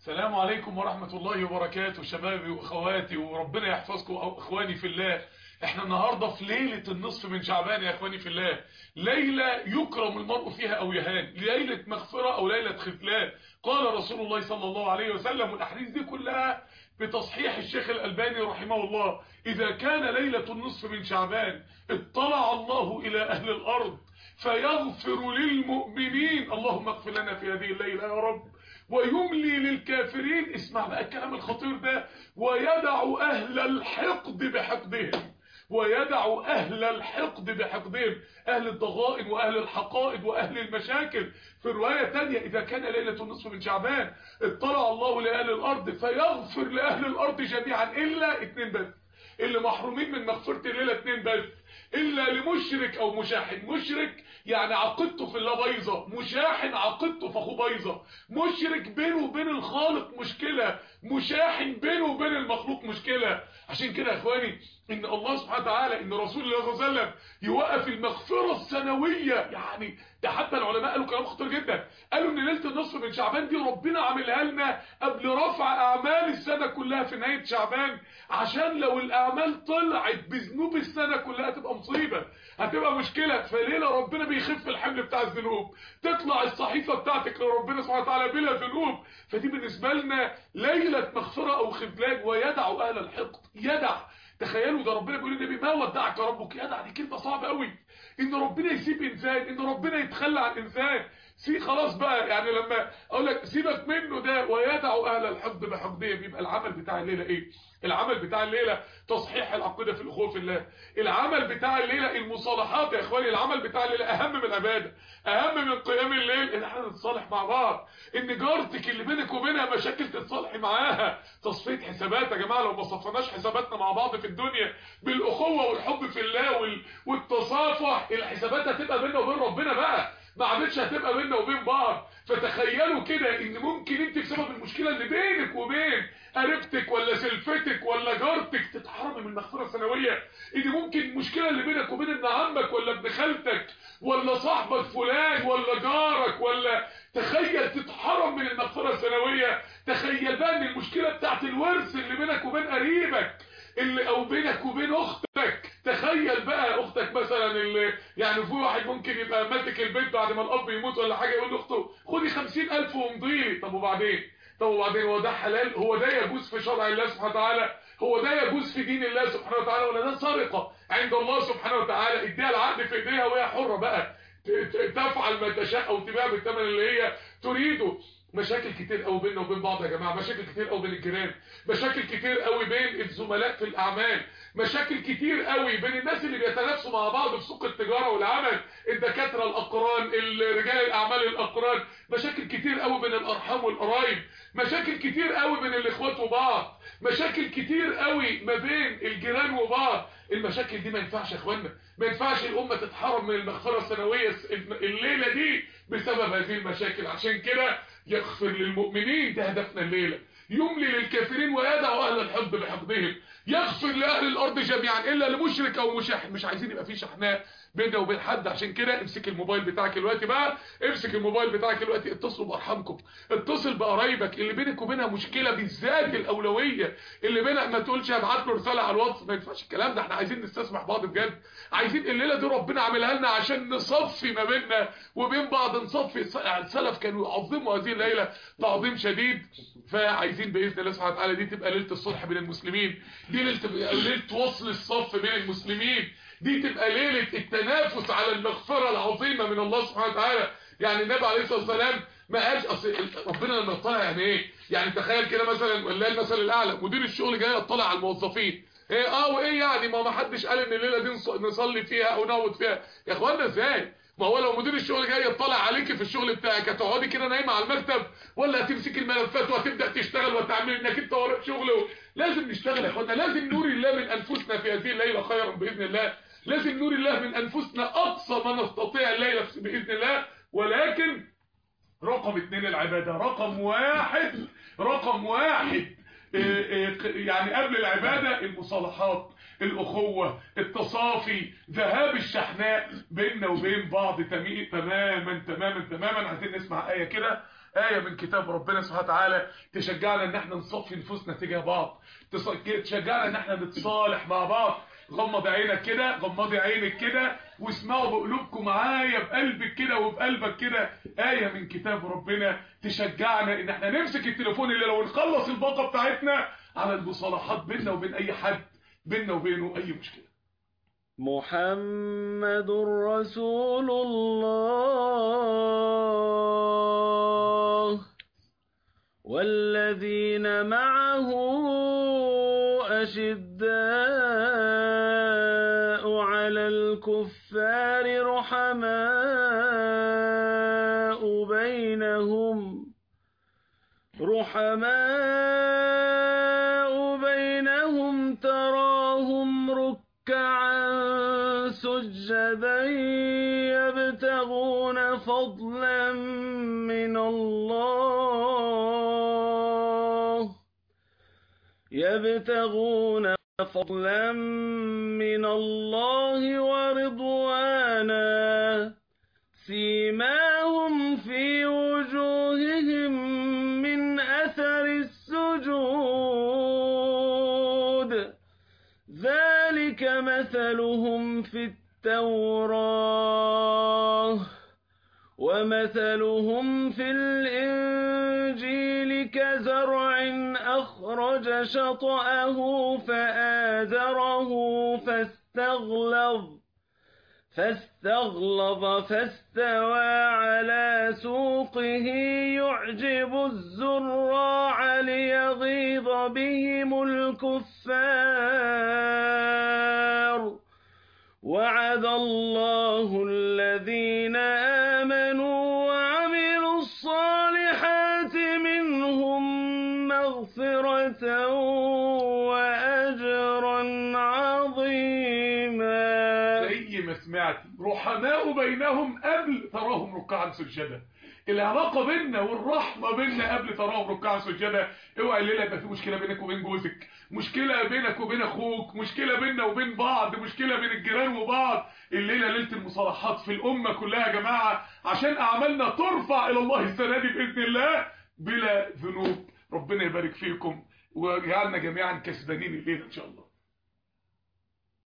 السلام عليكم ورحمة الله وبركاته شبابي واخواتي وربنا يحفظكم أو اخواني في الله احنا النهاردة في ليلة النصف من شعبان يا اخواني في الله ليلة يكرم المرء فيها او يهان ليلة مغفرة او ليلة خذلان قال رسول الله صلى الله عليه وسلم والاحاديث دي كلها بتصحيح الشيخ الألباني رحمه الله إذا كان ليلة النصف من شعبان اطلع الله إلى أهل الأرض فيغفر للمؤمنين اللهم اغفر لنا في هذه الليلة يا رب ويملي للكافرين اسمع بقى الكلام الخطير ده ويدع أهل الحقد بحقدهم ويدع أهل الحقد بحقدهم أهل الضغائن وأهل الحقائد وأهل المشاكل في الرواية تانية إذا كان ليلة النصف من شعبان اطلع الله لأهل الأرض فيغفر لأهل الأرض جميعا إلا اتنين بس اللي محرومين من مغفرة الليلة اتنين بس إلا لمشرك أو مشاحن مشرك يعني عقدته في الله بايظة مشاحن عقدته في أخوه بايظة مشرك بينه وبين الخالق مشكلة مشاحن بينه وبين المخلوق مشكلة عشان كده يا إخواني إن الله سبحانه وتعالى إن رسول الله صلى الله عليه وسلم يوقف المغفرة السنوية يعني ده حتى العلماء قالوا كلام خطير جدا قالوا إن ليلة النصف من شعبان دي ربنا عاملها لنا قبل رفع أعمال السنة كلها في نهاية شعبان عشان لو الأعمال طلعت بذنوب السنة كلها تبقى مصيبة هتبقى مشكلة فليلة ربنا بيخف الحمل بتاع الذنوب تطلع الصحيفة بتاعتك لربنا سبحانه وتعالى بلا ذنوب فدي بالنسبة لنا ليلة مغفرة أو خذلان ويدع أهل الحقد يدع تخيلوا ده ربنا بيقول للنبي ما ودعك ربك يدع دي كلمة صعبة قوي ان ربنا يسيب انسان ان ربنا يتخلى عن انسان سي خلاص بقى يعني لما اقول لك سيبك منه ده ويدع اهل الحقد بحقدهم يبقى العمل بتاع الليله ايه العمل بتاع الليله تصحيح العقيده في الاخوه في الله العمل بتاع الليله المصالحات يا اخواني العمل بتاع الليله اهم من العباده اهم من قيام الليل ان احنا نتصالح مع بعض ان جارتك اللي بينك وبينها مشاكل تتصالحي معاها تصفيه حسابات يا جماعه لو ما صفناش حساباتنا مع بعض في الدنيا بالاخوه والحب في الله وال... والتصافح الحسابات هتبقى بيننا وبين ربنا بقى ما عادتش هتبقى بيننا وبين بعض فتخيلوا كده ان ممكن انت بسبب المشكله اللي بينك وبين قريبتك ولا سلفتك ولا جارتك تتحرمي من المغفره السنويه ان ممكن المشكله اللي بينك وبين ابن عمك ولا ابن خالتك ولا صاحبك فلان ولا جارك ولا تخيل تتحرم من المغفره السنويه تخيل بقى ان المشكله بتاعت الورث اللي بينك وبين قريبك اللي او بينك وبين اختك تخيل بقى اختك مثلا اللي يعني في واحد ممكن يبقى ماسك البيت بعد ما الاب يموت ولا حاجه يقول لاخته خدي 50000 وامضي طب وبعدين طب وبعدين هو ده حلال هو ده يجوز في شرع الله سبحانه وتعالى هو ده يجوز في دين الله سبحانه وتعالى ولا ده سرقه عند الله سبحانه وتعالى اديها العقد في ايديها وهي حره بقى تفعل ما تشاء او تبيع بالثمن اللي هي تريده مشاكل كتير قوي بيننا وبين بعض يا جماعه مشاكل كتير قوي بين الجيران مشاكل كتير قوي بين الزملاء في الاعمال مشاكل كتير قوي بين الناس اللي بيتنافسوا مع بعض في سوق التجاره والعمل الدكاتره الاقران رجال الاعمال الاقران مشاكل كتير قوي بين الارحام والقرايب مشاكل كتير قوي بين الاخوات وبعض مشاكل كتير قوي ما بين الجيران وبعض المشاكل دي ما ينفعش يا اخوانا ما ينفعش الامه تتحرم من المغفره السنويه الليله دي بسبب هذه المشاكل عشان كده يغفر للمؤمنين ده هدفنا الليله يملي للكافرين ويدع اهل الحقد بحقدهم يغفر لاهل الارض جميعا الا لمشرك او مشاحن مش عايزين يبقى في شحناء بيننا وبين حد عشان كده امسك الموبايل بتاعك دلوقتي بقى امسك الموبايل بتاعك دلوقتي اتصلوا بارحامكم اتصل بقرايبك اللي بينك وبينها مشكله بالذات الاولويه اللي بينك ما تقولش هبعت له رساله على الواتس ما ينفعش الكلام ده احنا عايزين نستسمح بعض بجد عايزين الليله دي ربنا عاملها لنا عشان نصفي ما بيننا وبين بعض نصفي السلف كانوا يعظموا هذه الليله تعظيم شديد فعايزين باذن الله سبحانه وتعالى دي تبقى ليله الصلح بين المسلمين دي ليله ليله وصل الصف بين المسلمين دي تبقى ليله التنافس على المغفره العظيمه من الله سبحانه وتعالى يعني النبي عليه الصلاه والسلام ما قالش اصل ربنا لما يطلع يعني ايه يعني تخيل كده مثلا ولا المثل الاعلى مدير الشغل جاي يطلع على الموظفين ايه اه وايه يعني ما ما حدش قال ان الليله دي نصلي فيها او نقعد فيها يا اخوانا ازاي ما هو لو مدير الشغل جاي يطلع عليكي في الشغل بتاعك هتقعدي كده نايمه على المكتب ولا هتمسكي الملفات وهتبدا تشتغل وتعملي انك انت وراك شغل لازم نشتغل يا اخوانا لازم نور الله من انفسنا في هذه الليله خيرا باذن الله لازم نور الله من انفسنا اقصى ما نستطيع الليله باذن الله ولكن رقم اتنين العباده رقم واحد رقم واحد يعني قبل العبادة المصالحات الأخوة التصافي ذهاب الشحناء بيننا وبين بعض تماما تماما تماما عايزين نسمع آية كده آية من كتاب ربنا سبحانه وتعالى تشجعنا ان احنا نصفي نفوسنا تجاه بعض تشجعنا ان احنا نتصالح مع بعض غمض عينك كده غمضي عينك كده واسمعوا بقلوبكم معايا بقلبك كده وبقلبك كده آية من كتاب ربنا تشجعنا ان احنا نمسك التليفون اللي لو نخلص الباقة بتاعتنا على المصالحات بيننا وبين اي حد بيننا وبينه اي مشكلة محمد رسول الله والذين معه أشداء على الكفار رحماء بينهم رحماء بينهم تراهم ركعا سجدا يبتغون فضلا من الله يبتغون فضلا من الله ورضوانا سيماهم في وجوههم من أثر السجود ذلك مثلهم في التوراة ومثلهم في الإنجيل كزرع أخرج شطأه فآزره فاستغلظ فاستغلظ فاستوى على سوقه يعجب الزراع ليغيظ بهم الكفار وعد الله الذين آمنوا وعملوا الصالحات منهم مغفرة وأجرا عظيما زي ما سمعت رحماء بينهم قبل تراهم ركعا سجدا العلاقه بيننا والرحمه بيننا قبل تراهم ركعا سجدا اوعى الليله يبقى في مشكله بينك وبين جوزك مشكله بينك وبين اخوك مشكله بيننا وبين بعض مشكله بين الجيران وبعض الليله ليله المصالحات في الامه كلها يا جماعه عشان اعمالنا ترفع الى الله السنه دي باذن الله بلا ذنوب ربنا يبارك فيكم ويجعلنا جميعا كسبانين الليله ان شاء الله